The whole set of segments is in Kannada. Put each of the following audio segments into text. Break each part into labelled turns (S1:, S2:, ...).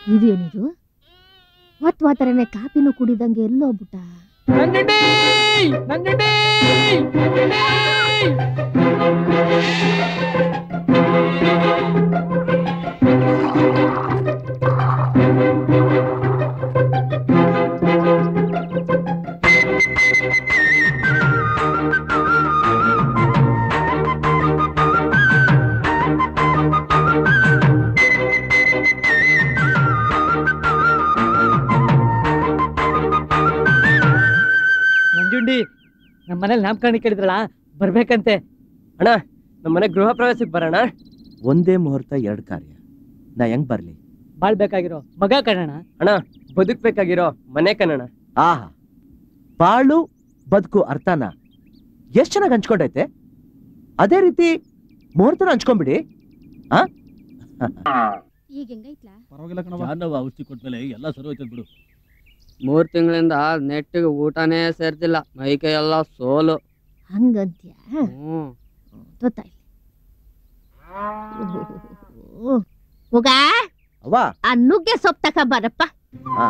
S1: ಇದೇನಿದು ಹೊತ್ ವಾತರನೆ ಕಾಪಿನೂ ಕುಡಿದಂಗೆ ಎಲ್ಲೋಗ್ಬಿಟ್ಟ
S2: ನಂಜುಂಡಿ ನಂಜುಂಡಿ ನಂಜುಂಡಿ ನಂಜುಂಡಿ ನಮ್ಮ ಮನೇಲಿ ನಾಮಕರಣ ಕೇಳಿದ್ರಲ್ಲ ಬರ್ಬೇಕಂತೆ
S3: ಅಣ್ಣ ನಮ್ಮ ಮನೆ ಗೃಹ ಪ್ರವೇಶಕ್ಕೆ ಬರೋಣ ಒಂದೇ ಮುಹೂರ್ತ ಎರಡು ಕಾರ್ಯ ನಾ ಹೆಂಗ್ ಬರ್ಲಿ
S2: ಬಾಳ್ಬೇಕಾಗಿರೋ ಮಗ ಕಣಣ
S3: ಅಣ್ಣ ಬದುಕ್ಬೇಕಾಗಿರೋ ಮನೆ ಕಣಣ ಆಹಾ ಬಾಳು ಬದುಕು ಅರ್ಥನ ಎಷ್ಟ್ ಚೆನ್ನಾಗಿ ಹಂಚ್ಕೊಂಡೈತೆ ಅದೇ ರೀತಿ ಮುಹೂರ್ತನ ಹಂಚ್ಕೊಂಡ್ಬಿಡಿ ಆ
S1: ಈಗ ಹೆಂಗೈತ್ಲಾ
S4: ಪರವಾಗಿಲ್ಲ ಕಣವ
S5: ಜಾನವ ಔಷಧಿ ಕೊಟ್ಮೇಲೆ ಎಲ್ಲ ಸರಿ ಹೋಯ್ತದ ಬಿಡು
S6: ಮೂರ್ ತಿಂಗಳಿಂದ ನೆಟ್ಟಿಗೆ ಊಟನೇ ಸೇರ್ತಿಲ್ಲ ಮೈಕೈ ಎಲ್ಲ ಸೋಲು
S1: ಹಂಗಂತ್ಯ
S6: ಹ್ಮ್
S1: ಗೊತ್ತಾಯ್ತು ಹೋಗ
S3: ಅವ್ವ
S1: ಆ ನುಗ್ಗೆ ಸೊಪ್ಪು ತಕ ಬರಪ್ಪ
S3: ಹಾ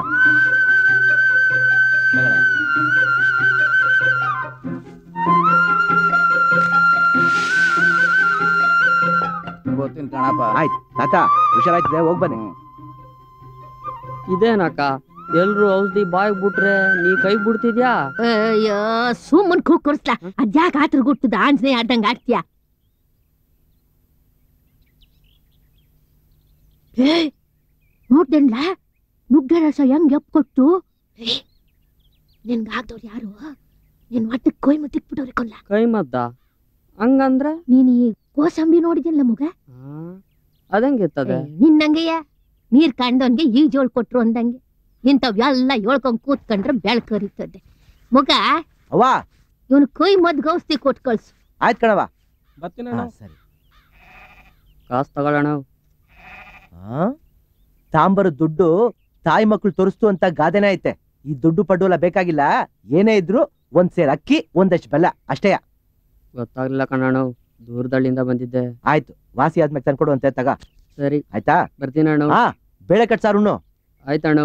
S4: ಗೊತ್ತೀನಿ ಕಣಪ್ಪ
S3: ಆಯ್ತು ತಾತ ಹುಷಾರಾಯ್ತದೆ ಹೋಗ್ ಬನ್ನಿ
S6: ಇದೇನಕ್ಕ ಎಲ್ರು ಔಷಧಿ ಬಾಯಿಗೆ ಬಿಟ್ರೆ ನೀ ಕೈ ಬಿಡ್ತಿದ್ಯಾ
S1: ಅಯ್ಯೋ ಸುಮ್ಮನ್ ಕೂರ್ಸ್ಲ ಅದ್ಯಾಕ ಆತ್ರ ಗುಟ್ಟದ ಆಂಜನೇಯ ಆಡ್ದಂಗ ಆಡ್ತೀಯ ಏ ನೋಡ್ದಣ್ಲ ನುಗ್ಗೆ ರಸ ಹೆಂಗ್ ಎಪ್ ಕೊಟ್ಟು ನಿನ್ಗಾಗ್ದವ್ರು ಯಾರು ನಿನ್ ಒಟ್ಟಕ್ಕೆ ಕೊಯ್ ಮುತ್ತಿಕ್ಬಿಟ್ಟವ್ರಿ ಕೊಲ್ಲ
S6: ಕೈ ಮದ್ದ ಹಂಗಂದ್ರೆ
S1: ನೀನ್ ಈ ಕೋಸಂಬಿ ನೋಡಿದಿಲ್ಲ ಮಗ
S6: ಆ, ಅದಂಗಿರ್ತದೆ
S1: ನಿನ್ನಂಗೆಯ ನೀರ್ ಕಂಡವನ್ಗೆ ಈಗ ಜೋಳ್ ಕೊಟ್ರು ಅಂದಂಗೆ ಇಂಥವ್ ಎಲ್ಲ ಹೇಳ್ಕೊಂಡ್ ಕೂತ್ಕೊಂಡ್ರೆ ಬೆಳ್ಕರಿತದೆ ಮಗ
S3: ಅವ್ವ
S1: ಇವನು ಕೊಯ್ ಮದ್ ಔಷಧಿ ಕೊಟ್ಟು ಕಳ್ಸು
S3: ಆಯ್ತು ಕಣವ
S4: ಬರ್ತೀನಿ
S3: ಹಾ,
S4: ಅಣ್ಣ
S3: ಸರಿ
S6: ಕಾಸು ತಗೊಳ್ಳೋಣ
S3: ಆ? ತಾಂಬರ ದುಡ್ಡು ತಾಯಿ ಮಕ್ಳು ತೋರಿಸ್ತು ಅಂತ ಗಾದೆನೇ ಐತೆ ಈ ದುಡ್ಡು ಪಡ್ಡು ಎಲ್ಲ ಬೇಕಾಗಿಲ್ಲ ಏನೇ ಇದ್ರು ಒಂದ್ ಸೇರ್ ಅಕ್ಕಿ ಒಂದಷ್ಟು ಬೆಲ್ಲ ಅಷ್ಟೇ
S6: ಗೊತ್ತಾಗ್ಲಿಲ್ಲ ಕಣಣ್ಣ ದೂರದಳ್ಳಿಂದ ಬಂದಿದ್ದೆ
S3: ಆಯ್ತು ವಾಸಿ ಆದ್ಮೇಲೆ ತಂದ್ಕೊಡು ಅಂತ ತಗ
S6: ಸರಿ
S3: ಆಯ್ತಾ
S6: ಬರ್ತೀನಿ ಅಣ್ಣ
S3: ಹಾ ಬೇಳೆ ಕಟ್ಸಾರು ಉಣ್ಣು
S6: ಆಯ್ತಣ್ಣ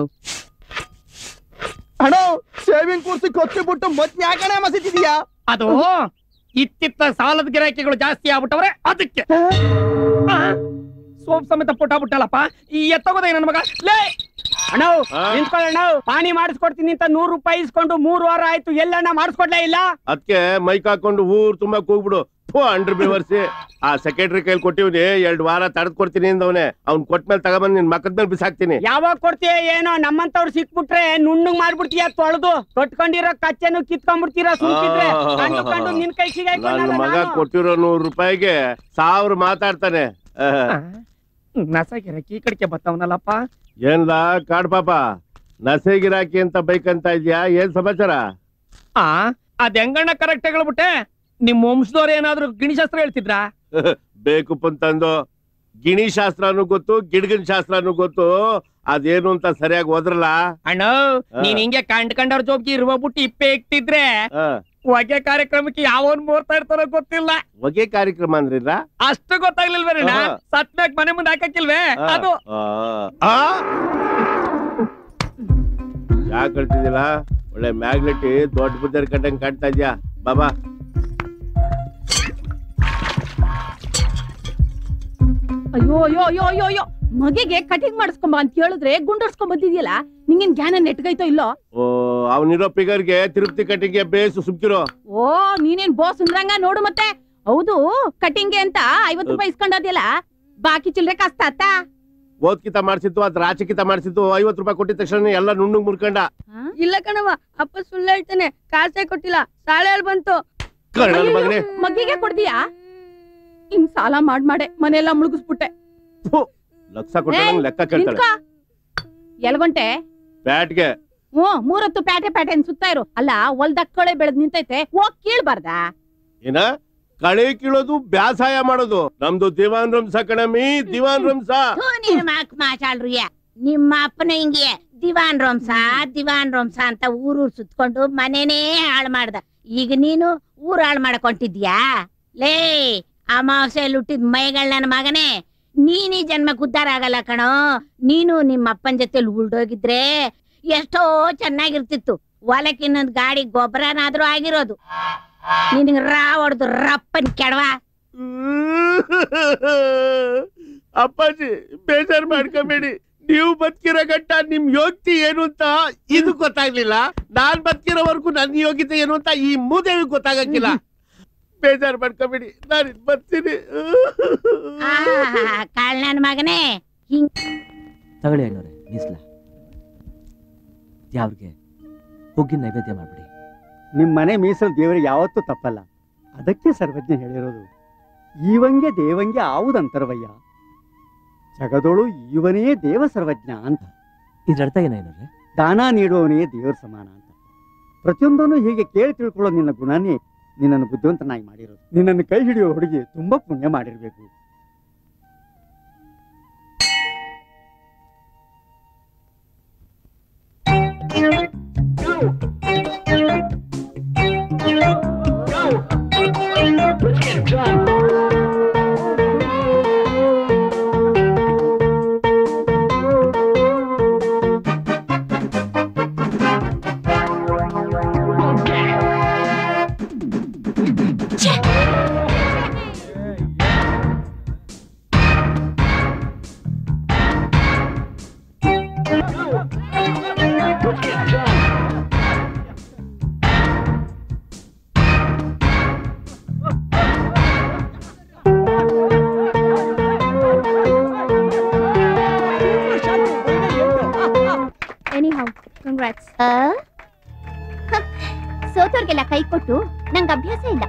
S4: ಅಣ್ಣ ಸೇವಿಂಗ್ ಕೂರ್ಸಿ ಕೊಚ್ಚಿ ಬಿಟ್ಟು ಮತ್ತೆ ಯಾಕಣೆ ಮಸಿತಿದ್ಯಾ
S2: ಅದು ಇತ್ತಿತ್ತ ಸಾಲದ ಗಿರಾಕಿಗಳು ಜಾಸ್ತಿ ಆಗ್ಬಿಟ್ಟವ್ರೆ ಅದಕ್ಕೆ ಆ, ಸೋಪ್ ಸಮೇತ ಪುಟ ಬಿಟ್ಟಲ್ಲಪ್ಪ ಈ ಎತ್ತಗೋದ ನನ್ನ ಮಗ ಲೇ ಅಣ್ಣ ನಿಂತ್ಕೊಳ್ಳೋಣ ಪಾನಿ ಮಾಡಿಸ್ಕೊಡ್ತೀನಿ ಅಂತ ನೂರು ರೂಪಾಯಿ ಇಸ್ಕೊಂಡು ಮೂರು ವಾರ ಆಯ್ತು ಎಲ್ಲಣ್ಣ ಮಾಡಿಸ್ಕೊಡ್ಲೇ ಇಲ್ಲ
S7: ಅದಕ್ಕೆ ಮೈಕ್ ಹಾಕೊಂಡು ಊರ್ ತುಂಬಾ ಕೂಗ್ಬಿಡು ಥು ಅಂಡ್ರ ಬಿವರ್ಸಿ ಆ ಸೆಕ್ರೆಟರಿ ಕೈಲಿ ಕೊಟ್ಟಿವ್ನಿ ಎರಡ್ ವಾರ ತಡೆದ್ ಕೊಡ್ತೀನಿ ಅಂದವನೆ ಅವ್ನ್ ಕೊಟ್ಮೇಲೆ ತಗೊಂಬಂದ್ ನಿನ್ ಮಕ್ಕದ ಮೇಲೆ ಬಿಸಾಕ್ತೀನಿ
S2: ಯಾವಾಗ ಕೊಡ್ತೀಯ ಏನೋ ನಮ್ಮಂತವ್ರು ಸಿಕ್ಬಿಟ್ರೆ ನುಣ್ಣಗ್ ಮಾಡ್ಬಿಡ್ತೀಯ ತೊಳೆದು ತೊಟ್ಕೊಂಡಿರೋ ಕಚ್ಚೆನು ಕಿತ್ಕೊಂಡ್ಬಿಡ್ತೀರಾ ಸುಮ್ಕಿದ್ರೆ ಕಂಡು ಕಂಡು ನಿನ್ ಕೈ
S7: ನನ್ನ ಮಗ ಕೊಟ್ಟಿರೋ ನೂರ್ ರೂಪಾಯಿಗೆ ಸಾವಿರ ಮಾತಾಡ್ತಾನೆ ಆಹ್.
S2: ನಸಗಿರಕ್ಕೆ ಈ ಕಡೆಗೆ ಬತ್ತವನಲ್ಲಪ್ಪ
S7: ಏನ್ಲಾ ಕಾಡ್ ಪಾಪ ನಸೆ ಗಿರಾಕಿ ಅಂತ ಬೈಕ್ ಅಂತ ಇದ್ಯಾ ಏನ್ ಸಮಾಚಾರ
S2: ಆ ಅದ್ ಹೆಂಗಣ್ಣ ಕರೆಕ್ಟ್ ಹೇಳ್ಬಿಟ್ಟೆ ನಿಮ್ ವಂಶದವ್ರು ಏನಾದ್ರು ಗಿಣಿಶಾಸ್ತ್ರ ಹೇಳ್ತಿದ್ರಾ
S7: ಬೇಕು ಅಂತಂದು ಗಿಣಿ ಶಾಸ್ತ್ರನೂ ಗೊತ್ತು ಗಿಡಗಿನ ಶಾಸ್ತ್ರನೂ ಗೊತ್ತು ಅದೇನು ಅಂತ ಸರಿಯಾಗಿ ಓದ್ರಲ್ಲ
S2: ಅಣ್ಣ ನೀನ್ ಹಿಂಗೆ ಕಂಡ್ ಕಂಡವ್ರ ಜೋಬ್ಗೆ ಇರುವಬಿಟ್ಟು ಇಪ್ಪೆ ಇಕ್ತಿದ್ರೆ
S7: ಆ,
S2: ಹೊಗೆ ಕಾರ್ಯಕ್ರಮಕ್ಕೆ ಯಾವನ್ ಮೂರ್ತಾ ಇರ್ತಾರೋ ಗೊತ್ತಿಲ್ಲ
S7: ಹೊಗೆ ಕಾರ್ಯಕ್ರಮ ಅಂದ್ರಿಲ್ಲ
S2: ಅಷ್ಟು ಗೊತ್ತಾಗ್ಲಿಲ್ವೇನಣ್ಣ
S7: ಆಹಾ.
S2: ಸತ್ಮ್ಯಾಕ್ ಮನೆ ಮುಂದೆ ಹಾಕಕ್ಕಿಲ್ವೇ ಅದು
S7: ಯಾಕೆ ಹೇಳ್ತಿದ್ದಿಲ್ಲ ಒಳ್ಳೆ ಮ್ಯಾಗ್ನೆಟಿ ದೊಡ್ಡ ಬುದ್ಧರ್ ಕಟ್ಟಂಗ್ ಕಾಣ್ತಾ ಇದ್ಯಾ ಬಾಬಾ
S8: ಅಯ್ಯೋ ಅಯ್ಯೋ ಅಯ್ಯೋ ಅಯ್ಯೋ ಅಯ್ಯೋ ಮಗಿಗೆ ಕಟಿಂಗ್ ಮಾಡಿಸ್ಕೊಂಬ ಅಂತ ಹೇಳಿದ್ರೆ ಗುಂಡರ್ಸ್ಕೊಂಡ್ ಬಂದಿದ್ಯಲ್ಲ ನಿಂಗೇನ್ ಜ್ಞಾನ ನೆಟ್ಗೈತೋ ಇಲ್ಲೋ
S7: ಓ ಅವನಿರೋ ಪಿಗರ್ಗೆ ತಿರುಪ್ತಿ ಕಟ್ಟಿಗೆ ಬೇಸು ಸುಮ್ಕಿರೋ
S8: ಓ ನೀನೇನ್ ಬೋಸ್ ಅಂದ್ರಂಗ ನೋಡು ಮತ್ತೆ ಹೌದು ಕಟಿಂಗ್ಗೆ ಅಂತ ಐವತ್ತು ರೂಪಾಯಿ ಇಸ್ಕೊಂಡೋದ್ಯಲ್ಲ ಬಾಕಿ ಚಿಲ್ರೆ ಕಷ್ಟ ಆತ
S7: ಓದ್ಕಿತ ಮಾಡ್ಸಿತ್ತು ಅದ್ ರಾಚಕಿತ ಮಾಡ್ಸಿತ್ತು ಐವತ್ ರೂಪಾಯಿ ಕೊಟ್ಟಿದ ತಕ್ಷಣ ಎಲ್ಲ ನುಣ್ಣಗ್ ಮುರ್ಕಂಡ
S9: ಇಲ್ಲ ಕಣವ ಅಪ್ಪ ಸುಳ್ಳು ಹೇಳ್ತಾನೆ ಕಾಸೇ ಕೊಟ್ಟಿಲ್ಲ ಸಾಳೆ ಬಂತು
S7: ಕರ್ಣನ್ ಮಗನೇ
S8: ಮಗಿಗೆ ಕೊಡ್ದಿಯಾ ಹಿಂಗ್ ಸಾಲ ಮಾಡ್ ಮಾಡೆ ಮನೆಯೆಲ್ಲ ಮುಳುಗಿಸ್ಬಿಟ್ಟೆ
S7: ಲಕ್ಷ ಕೊಟ್ಟ ಲೆಕ್ಕ ಕೇಳ್ತಾಳೆ
S8: ನಿಂತ್ಕೋ ಎಲ್ಗೊಂಟೆ
S7: ಬ್ಯಾಟ್ಗೆ
S8: ಹ್ಞೂ ಮೂರತ್ತು ಪ್ಯಾಟೆ ಪ್ಯಾಟೆ ಅಂತ ಸುತ್ತಾ ಇರು ಅಲ್ಲ ಹೊಲ್ದಕ್ಕಳೆ ಬೆಳೆದ್ ನಿಂತೈತೆ ಹೋಗ್ ಕೀಳ್ಬಾರ್ದಾ
S7: ಏನ ಕಳೆ ಕೀಳೋದು ಬ್ಯಾಸಾಯ ಮಾಡೋದು ನಮ್ದು ದಿವಾನ್ ರಂಸ ಕಣಮಿ ದಿವಾನ್ ರಂಸ
S1: ಮಾಕ್ ಮಾತಾಡ್ರಿಯ ನಿಮ್ಮ ಅಪ್ಪನ ಹಿಂಗೆ ದಿವಾನ್ ರೋಮ್ಸ ದಿವಾನ್ ರೋಮ್ಸ ಅಂತ ಊರೂರ್ ಸುತ್ಕೊಂಡು ಮನೆನೇ ಹಾಳು ಮಾಡ್ದ ಈಗ ನೀನು ಊರ್ ಹಾಳು ಮಾಡ್ಕೊಂತಿದ್ಯಾ ಲೇ ಅಮಾವಾಸ್ಯೆಯಲ್ಲಿ ಹುಟ್ಟಿದ ಮೈಗಳ್ ನನ್ನ ಮಗನೇ ನೀನ್ ಈ ಜನ್ಮಕ್ಕೆ ಉದ್ಧಾರ ಆಗಲ್ಲ ಕಣೋ ನೀನು ನಿಮ್ಮ ಅಪ್ಪನ ಜೊತೆಲಿ ಉಳ್ದೋಗಿದ್ರೆ ಎಷ್ಟೋ ಚೆನ್ನಾಗಿರ್ತಿತ್ತು ಹೊಲಕ್ಕೆ ಇನ್ನೊಂದ್ ಗಾಡಿ ಗೊಬ್ಬರನಾದ್ರೂ ಆಗಿರೋದು ನಿನಗ್ ರಾ ಹೊಡ್ದು ರಪ್ಪನ್ ಕೆಡವಾ
S7: ಅಪ್ಪಾಜಿ ಬೇಜಾರ್ ಮಾಡ್ಕೋಬೇಡಿ ನೀವು ಬದುಕಿರೋ ಗಂಟ ನಿಮ್ ಯೋಗ್ಯತೆ ಏನು ಅಂತ ಇದು ಗೊತ್ತಾಗ್ಲಿಲ್ಲ ನಾನ್ ಬದುಕಿರೋವರೆಗೂ ನನ್ನ ಯೋಗ್ಯತೆ ಏನು ಅಂತ ಈ ಮೂದೇವಿ ಗೊತ್ತಾಗಕ್ಕಿಲ್ಲ ಬೇಜಾರ್ ಮಾಡ್ಕೋಬೇಡಿ ನಾನು ಇದ್ ಬರ್ತೀನಿ
S1: ಕಾಳ್ ನನ್ ಮಗನೇ
S3: ತಗೊಳ್ಳಿ ಅಣ್ಣವ್ರೆ ಮೀಸ್ಲ ಯಾವ್ರಿಗೆ ಹುಗ್ಗಿನ ನೈವೇದ್ಯ ಮಾಡ್ಬಿಡಿ
S10: ನಿಮ್ ಮನೆ ಮೀಸಲು ದೇವರಿಗೆ ಯಾವತ್ತೂ ತಪ್ಪಲ್ಲ ಅದಕ್ಕೆ ಸರ್ವಜ್ಞ ಹೇಳಿರೋದು ಈವಂಗೆ ದೇವಂಗೆ ಆವುದಂತರವಯ್ಯ ಜಗದೋಳು ಇವನೇ ದೇವ ಸರ್ವಜ್ಞ ಅಂತ
S3: ಇದ್ರ ಅರ್ಥ ಏನೇನವ್ರೆ
S10: ದಾನ ನೀಡುವವನೇ ದೇವರ ಸಮಾನ ಅಂತ ಪ್ರತಿಯೊಂದನ್ನು ಹೀಗೆ ಕೇಳಿ ತಿಳ್ಕೊಳ್ಳೋ ನಿನ್ನ ಗುಣನೇ ನಿನ್ನನ್ನು ಬುದ್ಧಿವಂತನಾಗಿ ಮಾಡಿರೋದು ನಿನ್ನನ್ನು ಕೈ ಹಿಡಿಯೋ ಹುಡುಗಿ ತುಂಬಾ ಪುಣ್ಯ ಮಾಡಿರ್ಬೇಕು
S11: ಎನಿ ಹೌ ಕಂಗ್ರಾಟ್ಸ್ ಸೋತೋರ್ಗೆಲ್ಲ ಕೈ ಕೊಟ್ಟು ನಂಗೆ ಅಭ್ಯಾಸ ಇಲ್ಲ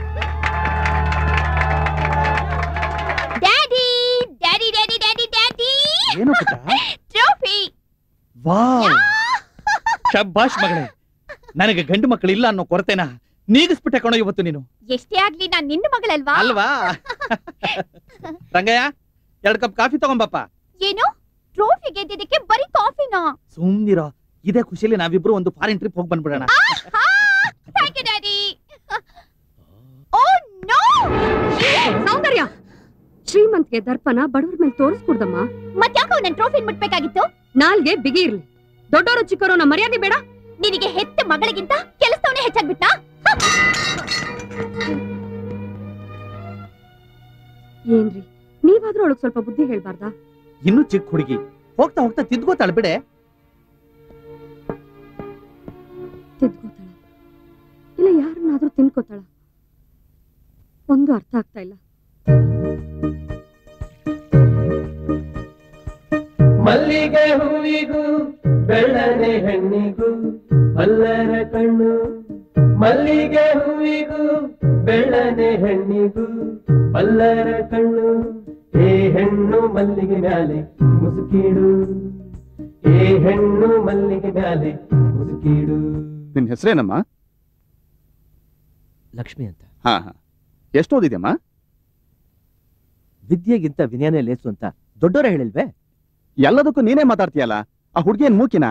S11: daddy daddy daddy daddy daddy
S10: ಏನು ಪುಟ್ಟ
S11: ಟ್ರೋಫಿ
S5: ವಾವ್ ಶಬ್ಬಾಷ್ ಮಗಳೇ ನನಗೆ ಗಂಡು ಮಕ್ಕಳಿಲ್ಲ ಅನ್ನೋ ಕೊರತೆನ ನೀಗಿಸ್ಬಿಟ್ಟೆ ಕಣೋ ಇವತ್ತು ನೀನು
S11: ಎಷ್ಟೇ ಆಗ್ಲಿ ನಾನ್ ನಿನ್ನ ಮಗಳಲ್ವಾ
S5: ಅಲ್ವಾ ರಂಗಯ್ಯ ಎರಡ್ ಕಪ್ ಕಾಫಿ ತಗೊಂಬಪ್ಪ
S11: ಏನು ಟ್ರೋಫಿ ಗೆದ್ದಿದ್ದಕ್ಕೆ ಬರೀ ಕಾಫಿನಾ
S5: ಸುಮ್ನಿರೋ ಇದೇ ಖುಷಿಯಲ್ಲಿ ನಾವಿಬ್ರು ಒಂದು ಫಾರಿನ್ ಟ್ರಿಪ್ ಹೋಗಿ ಬಂದ್ಬಿಡೋಣ
S11: thank you daddy oh no
S8: ಸೌಂದರ್ಯ ಶ್ರೀಮಂತ್ಗೆ ದರ್ಪಣ ಬಡವ್ರ ಮೇಲೆ ತೋರಿಸ್ಕೊಡ್ದಮ್ಮ
S11: ಮತ್ತ್ಯಾಕೋ ನನ್ ಟ್ರೋಫಿ ಮುಟ್ಬೇಕಾಗಿತ್ತು
S8: ನಾಲ್ಗೆ ಬಿಗಿ ಇರ್ಲಿ ದೊಡ್ಡವರು ಚಿಕ್ಕವರು ನಮ್ಮ ಮರ್ಯಾದೆ ಬೇಡ
S11: ನಿನಗೆ ಹೆತ್ತ ಮಗಳಿಗಿಂತ ಕೆಲಸದವನೇ ಹೆಚ್ಚಾಗ್ಬಿಟ್ನಾ
S8: ಏನ್ರಿ ನೀವಾದ್ರೂ ಅವಳಗ್ ಸ್ವಲ್ಪ ಬುದ್ಧಿ ಹೇಳ್ಬಾರ್ದಾ
S5: ಇನ್ನು ಚಿಕ್ಕ ಹುಡುಗಿ ಹೋಗ್ತಾ ಹೋಗ್ತಾ ತಿದ್ಕೋತಾಳ ಬಿಡೆ
S8: ತಿದ್ಕೋತಾಳ ಇಲ್ಲ ಯಾರನ್ನಾದ್ರೂ ತಿನ್ಕೋತಾಳ ಒಂದು ಅರ್ಥ ಆಗ್ತಾ ಇಲ್ಲ
S2: ಮಲ್ಲಿಗೆ ಹೂವಿಗೂ ಬೆಳ್ಳನೆ ಹೆಣ್ಣಿಗೂ ಮಲ್ಲರ ಕಣ್ಣು ಮಲ್ಲಿಗೆ ಹೂವಿಗೂ ಬೆಳ್ಳನೆ ಹೆಣ್ಣಿಗೂ ಮಲ್ಲರ ಕಣ್ಣು ಏ ಹೆಣ್ಣು ಮಲ್ಲಿಗೆ ಮ್ಯಾಲೆ ಮುಸುಕೀಡು ಏ ಹೆಣ್ಣು ಮಲ್ಲಿಗೆ ಮ್ಯಾಲೆ ಮುಸುಕೀಡು
S12: ನಿನ್ ಹೆಸರೇನಮ್ಮ
S3: ಲಕ್ಷ್ಮಿ ಅಂತ
S12: ಹಾ ಹಾ ಎಷ್ಟು ಓದಿದ್ಯಮ್ಮ
S3: ವಿದ್ಯೆಗಿಂತ ವಿನಯನೇ ಲೇಸು ಅಂತ ದೊಡ್ಡವರೇ ಹೇಳಿಲ್ವೇ
S12: ಎಲ್ಲದಕ್ಕೂ ನೀನೇ ಮಾತಾಡ್ತೀಯಲ್ಲ ಆ ಹುಡುಗಿ ಏನ್ ಮೂಕಿನ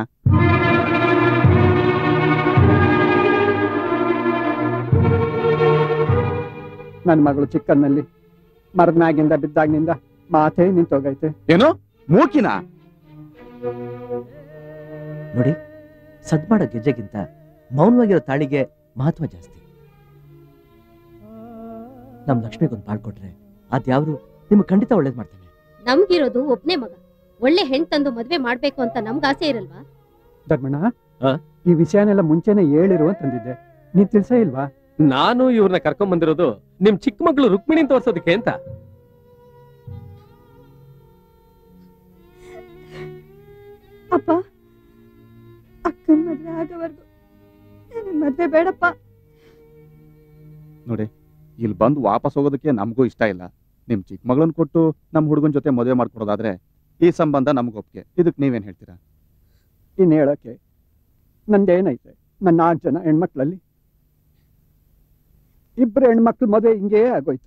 S10: ನನ್ನ ಮಗಳು ಚಿಕ್ಕನ್ನಲ್ಲಿ ಮರದ ಮ್ಯಾಗಿಂದ ಬಿದ್ದಾಗಿನಿಂದ ಮಾತೇ ನಿಂತೋಗೈತೆ
S12: ಏನು ಮೂಕಿನ
S3: ನೋಡಿ ಸದ್ಮಾಡೋ ಗೆಜ್ಜೆಗಿಂತ ಮೌನವಾಗಿರೋ ತಾಳಿಗೆ ಮಹತ್ವ ಜಾಸ್ತಿ ನಮ್ ಲಕ್ಷ್ಮಿಗೊಂದು ಬಾಳ್ಕೊಟ್ರೆ ಅದ್ಯಾವ್ರು ನಿಮ್ಗೆ ಖಂಡಿತ ಒಳ್ಳೇದ್ ಮಾಡ್ತಾನೆ
S13: ನಮ್ಗಿರೋದು ಒಬ್ನೇ ಮಗ ಒಳ್ಳೆ ಹೆಣ್ ತಂದು ಮದ್ವೆ ಮಾಡ್ಬೇಕು ಅಂತ ನಮ್ಗ್ ಆಸೆ ಇರಲ್ವಾ
S10: ಧರ್ಮಣ್ಣ ಈ ವಿಷಯನೆಲ್ಲ ಮುಂಚೆನೆ ಹೇಳಿರು ಅಂತಂದಿದ್ದೆ ನೀನ್ ತಿಳ್ಸೇ ಇಲ್ವಾ
S2: ನಾನು ಇವ್ರನ್ನ ಕರ್ಕೊಂಡ್ ಬಂದಿರೋದು ನಿಮ್ ಚಿಕ್ಕ ಮಗಳು ರುಕ್ಮಿಣಿ ತೋರ್ಸೋದಕ್ಕೆ ಅಂತ
S8: ಅಪ್ಪ ಅಕ್ಕನ ಮದ್ವೆ ಆಗೋವರೆಗೂ ನನ್ನ ಮದ್ವೆ ಬೇಡಪ್ಪ
S12: ನೋಡಿ ಇಲ್ಲಿ ಬಂದು ವಾಪಸ್ ಹೋಗೋದಕ್ಕೆ ನಮಗೂ ಇಷ್ಟ ಇಲ್ಲ ನಿಮ್ ಚಿಕ್ಕ ಮಗಳನ್ನ ಕೊಟ್ಟು ನಮ್ ಹುಡುಗನ್ ಜೊತೆ ಮದುವೆ ಮಾಡ್ಕೊಡೋದಾದ್ರೆ ಈ ಸಂಬಂಧ ನಮ್ಗೆ ಒಪ್ಪಿಗೆ ಇದಕ್ ನೀವೇನ್ ಹೇಳ್ತೀರಾ
S10: ಇನ್ ಹೇಳಕ್ಕೆ ನಂದೇನೈತೆ ನನ್ನ ನಾಲ್ಕು ಜನ ಹೆಣ್ಮಕ್ಳಲ್ಲಿ ಇಬ್ಬರು ಹೆಣ್ಮಕ್ಳು ಮದುವೆ ಹಿಂಗೇ ಆಗೋಯ್ತು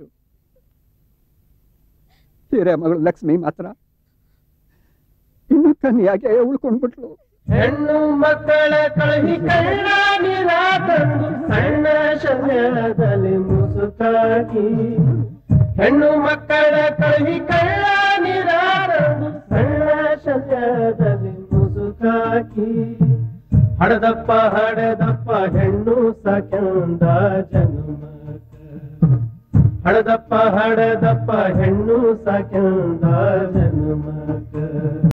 S10: ಹಿರೇ ಮಗಳು ಲಕ್ಷ್ಮಿ ಮಾತ್ರ ಇನ್ನು ಕನ್ಯಾಗೆ ಉಳ್ಕೊಂಡ್ಬಿಟ್ಲು
S2: ಹೆಣ್ಣು ಮಕ್ಕಳ ಕಳಹಿ ಕಳ್ಳ ನೀರ ತಂದು ಸಣ್ಣ ಶಲ್ಯದಲ್ಲಿ ಮುಸುಕಾಗಿ ಹೆಣ್ಣು ಮಕ್ಕಳ ಕಳಹಿ ಕಳ್ಳ
S14: ಸಾಕಿ ಹಡದಪ್ಪ ಹಡದಪ್ಪ ಹೆಣ್ಣು ಸಾಕ್ಯಂದ ಜನ್ಮಕ ಹಡದಪ್ಪ ಹಡದಪ್ಪ ಹೆಣ್ಣು ಸಾಕ್ಯಂದ ಜನ್ಮಕ